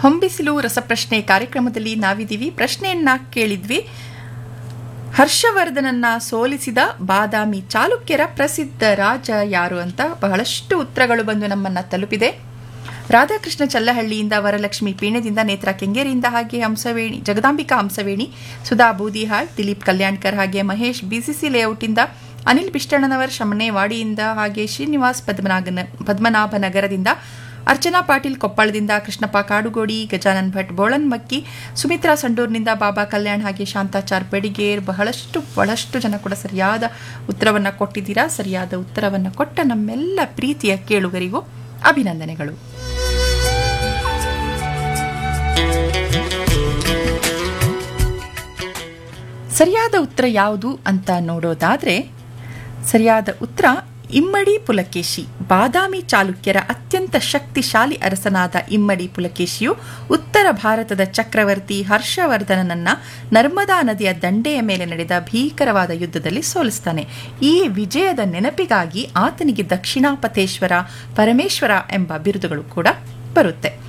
ಹೊಂಬಿಸಿಲು ರಸಪ್ರಶ್ನೆ ಕಾರ್ಯಕ್ರಮದಲ್ಲಿ ನಾವಿದ್ದೀವಿ ಪ್ರಶ್ನೆಯನ್ನ ಕೇಳಿದ್ವಿ ಹರ್ಷವರ್ಧನನ್ನ ಸೋಲಿಸಿದ ಬಾದಾಮಿ ಚಾಲುಕ್ಯರ ಪ್ರಸಿದ್ಧ ರಾಜ ಯಾರು ಅಂತ ಬಹಳಷ್ಟು ಉತ್ತರಗಳು ಬಂದು ನಮ್ಮನ್ನ ತಲುಪಿದೆ ರಾಧಾಕೃಷ್ಣ ಚಲ್ಲಹಳ್ಳಿಯಿಂದ ವರಲಕ್ಷ್ಮಿ ಪೀಣ್ಯದಿಂದ ನೇತ್ರ ಕೆಂಗೇರಿಯಿಂದ ಹಾಗೆ ಹಂಸವೇಣಿ ಜಗದಾಂಬಿಕಾ ಹಂಸವೇಣಿ ಸುಧಾ ಬೂದಿಹಾಳ್ ದಿಲೀಪ್ ಕಲ್ಯಾಣ್ಕರ್ ಹಾಗೆ ಮಹೇಶ್ ಬಿಸಿಸಿ ಲೇಔಟಿಂದ ಅನಿಲ್ ಬಿಷ್ಟಣ್ಣನವರ್ ಶಮನೆವಾಡಿಯಿಂದ ಹಾಗೆ ಶ್ರೀನಿವಾಸ್ ಪದ್ಮನಾಭನ ಪದ್ಮನಾಭನಗರದಿಂದ ಅರ್ಚನಾ ಪಾಟೀಲ್ ಕೊಪ್ಪಳದಿಂದ ಕೃಷ್ಣಪ್ಪ ಕಾಡುಗೋಡಿ ಗಜಾನನ್ ಭಟ್ ಬೋಳನ್ಮಕ್ಕಿ ಸುಮಿತ್ರಾ ಸಂಡೂರ್ನಿಂದ ಬಾಬಾ ಕಲ್ಯಾಣ್ ಹಾಗೆ ಶಾಂತಾಚಾರ್ ಬೆಡಿಗೇರ್ ಬಹಳಷ್ಟು ಬಹಳಷ್ಟು ಜನ ಕೂಡ ಸರಿಯಾದ ಉತ್ತರವನ್ನು ಕೊಟ್ಟಿದ್ದೀರಾ ಸರಿಯಾದ ಉತ್ತರವನ್ನು ಕೊಟ್ಟ ನಮ್ಮೆಲ್ಲ ಪ್ರೀತಿಯ ಕೇಳುಗರಿಗೂ ಅಭಿನಂದನೆಗಳು ಸರಿಯಾದ ಉತ್ತರ ಯಾವುದು ಅಂತ ನೋಡೋದಾದ್ರೆ ಸರಿಯಾದ ಉತ್ತರ ಇಮ್ಮಡಿ ಪುಲಕೇಶಿ ಬಾದಾಮಿ ಚಾಲುಕ್ಯರ ಅತ್ಯಂತ ಶಕ್ತಿಶಾಲಿ ಅರಸನಾದ ಇಮ್ಮಡಿ ಪುಲಕೇಶಿಯು ಉತ್ತರ ಭಾರತದ ಚಕ್ರವರ್ತಿ ಹರ್ಷವರ್ಧನನನ್ನ ನರ್ಮದಾ ನದಿಯ ದಂಡೆಯ ಮೇಲೆ ನಡೆದ ಭೀಕರವಾದ ಯುದ್ಧದಲ್ಲಿ ಸೋಲಿಸ್ತಾನೆ ಈ ವಿಜಯದ ನೆನಪಿಗಾಗಿ ಆತನಿಗೆ ದಕ್ಷಿಣಾಪತೇಶ್ವರ ಪರಮೇಶ್ವರ ಎಂಬ ಬಿರುದುಗಳು ಕೂಡ ಬರುತ್ತೆ